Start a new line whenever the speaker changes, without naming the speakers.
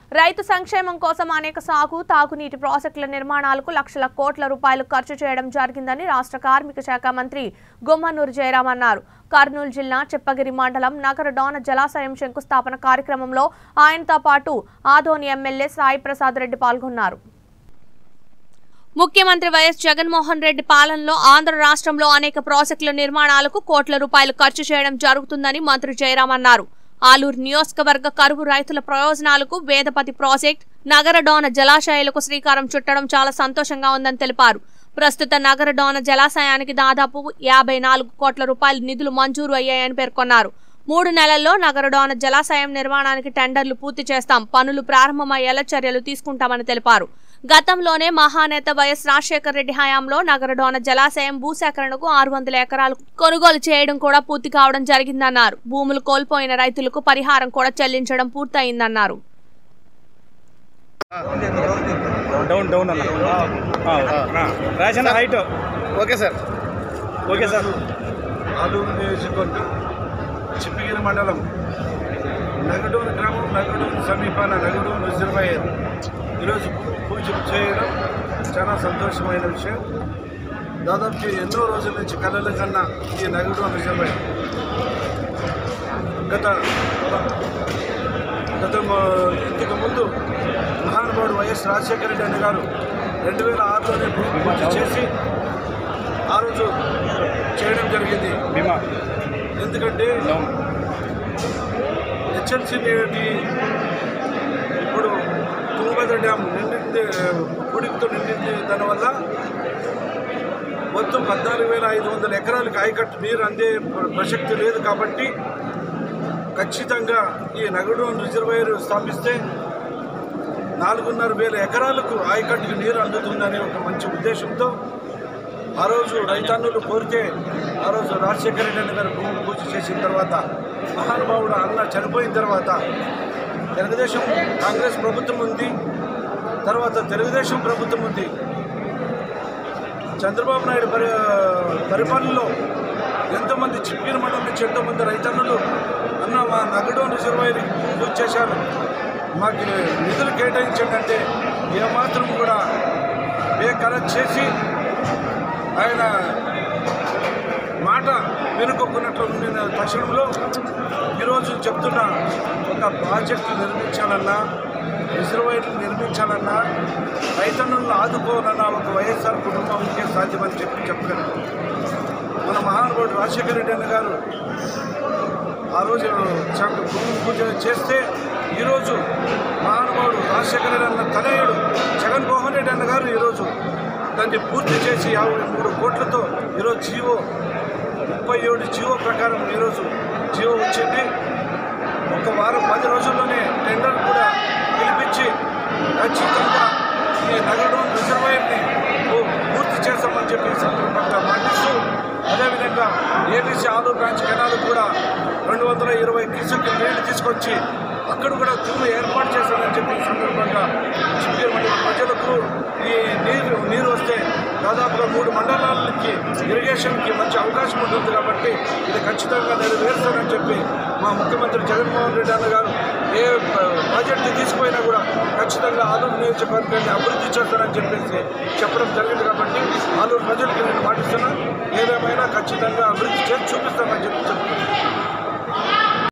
రైతు సంక్షేమం కోసం అనేక సాగు తాగునీటి ప్రాజెక్టుల నిర్మాణాలకు లక్షల కోట్ల రూపాయలు ఖర్చు చేయడం జరిగిందని రాష్ట్ర కార్మిక శాఖ మంత్రి గుమ్మనూరు జయరాం అన్నారు కర్నూలు జిల్లా చెప్పగిరి మండలం నగర డోన జలాశయం శంకుస్థాపన కార్యక్రమంలో ఆయనతో పాటు ఆదోని ఎమ్మెల్యే సాయి ప్రసాద్ రెడ్డి పాల్గొన్నారు ముఖ్యమంత్రి వైఎస్ జగన్మోహన్ రెడ్డి పాలనలో ఆంధ్ర రాష్ట్రంలో అనేక ప్రాజెక్టుల నిర్మాణాలకు కోట్ల రూపాయలు ఖర్చు చేయడం జరుగుతుందని మంత్రి జయరాం అన్నారు ఆలూరు నియోజకవర్గ కరువు రైతుల ప్రయోజనాలకు వేదపతి ప్రాజెక్ట్ నగర డోన జలాశయాలకు శ్రీకారం చుట్టడం చాలా సంతోషంగా ఉందని తెలిపారు ప్రస్తుత నగర డోన జలాశయానికి దాదాపు యాభై నాలుగు కోట్ల రూపాయల నిధులు మంజూరు అయ్యాయని పేర్కొన్నారు మూడు నెలల్లో నగరడోన జలాశయం నిర్మాణానికి టెండర్లు పూర్తి చేస్తాం పనులు ప్రారంభమయ్యేలా చర్యలు తీసుకుంటామని తెలిపారు గతంలోనే మహానేత వైఎస్ రాజశేఖర రెడ్డి హయాంలో నగరడోన జలాశయం భూసేకరణకు ఆరు వందల ఎకరాలు కొనుగోలు చేయడం కూడా పూర్తి కావడం జరిగిందన్నారు భూములు కోల్పోయిన రైతులకు పరిహారం కూడా చెల్లించడం పూర్తయిందన్నారు
డౌన్ డౌన్ అన్న ఆ, ఆ, ration height
okay sir
okay sir
Aluru నియోజకవర్గం చిప్పగిరి మండలం నగడూరు గ్రామం నగడూరు సమీపాన నగడూరు రిజర్వాయర్ ఈరోజు పూజ చేయడం చాలా సంతోషమైన విషయం దాదాపు ఎన్నో రోజుల నుంచి కళల కన్నా ఈ నగడూరు రిజర్వాయర్ గత గత మ- ఇంతకు ముందు మహానుభావుడు వైఎస్ రాజశేఖర రెడ్డి అన్న గారు రెండు వేల ఆరులోనే భూమి పూజ చేసి ఆ రోజు చేయడం జరిగింది
భీమా
ఎందుకంటే
డౌన్
హెచ్ఎంసీ నేటి ఇప్పుడు తుంగభద్ర డ్యామ్ నిండింది కుడికితో నిండింది దానివల్ల మొత్తం పద్నాలుగు వేల ఐదు వందల ఎకరాలకు ఆయకట్టు నీరు అందే ప్ర- ప్రసక్తి లేదు కాబట్టి ఖచ్చితంగా ఈ నగడు రిజర్వాయర్ స్థాపిస్తే నాలుగున్నర వేల ఎకరాలకు ఆయకట్టుకు నీరు అందుతుందనే ఒక మంచి ఉద్దేశంతో ఆ రోజు రైతన్నులు కోరితే ఆ రోజు రాజశేఖర రెడ్డి అన్న గారు భూమి పూజ చేసిన తర్వాత మహానుభావుడు అన్న చనిపోయిన తర్వాత తెలుగుదేశం కాంగ్రెస్ ప్రభుత్వం ఉంది తర్వాత తెలుగుదేశం ప్రభుత్వం ఉంది చంద్రబాబు నాయుడు పరి పరిపాలనలో ఎంతోమంది చిప్పిన మండలం నుంచి ఎంతోమంది రైతన్నులు అన్న మా నగడు రిజర్వాయర్ పూజ చేశారు మాకు నిధులు కేటాయించండి అంటే ఏమాత్రం కూడా బేకరత్ చేసి ఆయన మాట వెనుకొక్కున్నట్లు ఉండిన తక్షణంలో ఈరోజు చెప్తున్న ఒక ప్రాజెక్టు నిర్మించాలన్నా రిజర్వాయర్లు నిర్మించాలన్నా రైతన్నులను ఆదుకోవాలన్నా ఒక వైఎస్ఆర్ కుటుంబంకే సాధ్యమని చెప్పి చెప్పగలను మన మహానుభావుడు రాజశేఖర రెడ్డి అన్న గారు ఆ రోజు చక్క భూమి పూజ చేస్తే ఈరోజు మహానుభావుడు రాజశేఖర రెడ్డి అన్న తనయుడు జగన్మోహన్ రెడ్డి అన్న గారు ఈరోజు దాన్ని పూర్తి చేసి యాభై మూడు కోట్లతో ఈరోజు జీవో ముప్పై ఏడు జీవో ప్రకారం ఈరోజు జీవో వచ్చింది ఒక వారం పది రోజుల్లోనే టెండర్ కూడా పిలిపించి ఖచ్చితంగా ఈ నగరం రిజర్వాయర్ని పూ- పూర్తి చేస్తామని చెప్పి ఈ సందర్భంగా మాటిస్తూ అదేవిధంగా ఏబీసీ ఆలూరు బ్రాంచ్ కెనాల్ కూడా రెండు వందల ఇరవై క్యూసెక్ నీళ్లు తీసుకొచ్చి అక్కడ కూడా తూము ఏర్పాటు చేస్తానని చెప్పి ఈ సందర్భంగా చిత్తూరు మండల ప్రజలకు ఈ నీరు నీరు వస్తే దాదాపుగా మూడు మండలాలకి ఇరిగేషన్కి మంచి అవకాశం ఉంటుంది కాబట్టి ఇది ఖచ్చితంగా నెరవేరుస్తానని చెప్పి మా ముఖ్యమంత్రి జగన్మోహన్ రెడ్డి అన్న గారు ఏ ప- ప్రాజెక్టు తీసుకుపోయినా కూడా ఖచ్చితంగా ఆలూరు నియోజకవర్గాన్ని అభివృద్ధి చేస్తానని చెప్పేసి చెప్పడం జరిగింది కాబట్టి ఆలూరు ప్రజలకి నేను మాటిస్తున్నా ఏదేమైనా ఖచ్చితంగా అభివృద్ధి చేసి చూపిస్తానని చెప్పి చెప్తున్నాను